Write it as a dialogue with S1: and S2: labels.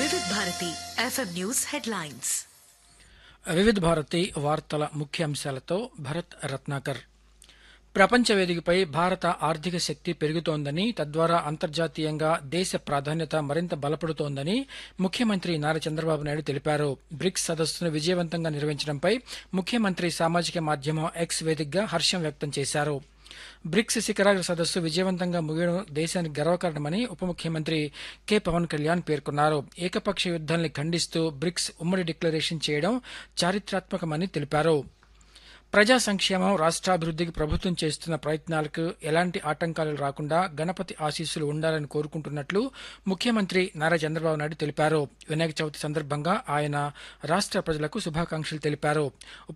S1: వివిధ Bharati FM news headlines
S2: వివిధ భారతి వార్తల ముఖ్యాంశాలతో భరత్ రత్నాకర్ ప్రపంచ వేదికపై భారత ఆర్థిక శక్తి పెరుగుతోందని తద్వారా అంతర్జాతీయంగా దేశ ప్రాధాన్యత మరింత బలపడుతోందని ముఖ్యమంత్రి నారా చంద్రబాబు నాయుడు తెలిపారు బ్రిక్స్ సదస్సును విజయవంతంగా నిర్వహించడంపై ముఖ్యమంత్రి సామాజిక మాధ్యమం ఎక్స్ వేదికగా హర్షం వ్యక్తం చేశారు బ్రిక్స్ శిఖరాగ్ర సదస్సు విజయవంతంగా ముగియడం దేశానికి గర్వకారణమని ఉప ముఖ్యమంత్రి కె పవన్ కళ్యాణ్ పేర్కొన్నారు ఏకపక్ష యుద్ధాన్ని ఖండిస్తూ బ్రిక్స్ ఉమ్మడి డిక్లరేషన్ చేయడం చారిత్రాత్మకమని తెలిపారు ప్రజా సంక్షేమం రాష్ట్రాభివృద్ధికి ప్రభుత్వం చేస్తున్న ప్రయత్నాలకు ఎలాంటి ఆటంకాలు రాకుండా గణపతి ఆశీస్సులు ఉండాలని కోరుకుంటున్నట్లు ముఖ్యమంత్రి నారా చంద్రబాబు నాయుడు తెలిపారు వినాయక చవితి సందర్భంగా ఆయన రాష్ట్ర ప్రజలకు శుభాకాంక్షలు తెలిపారు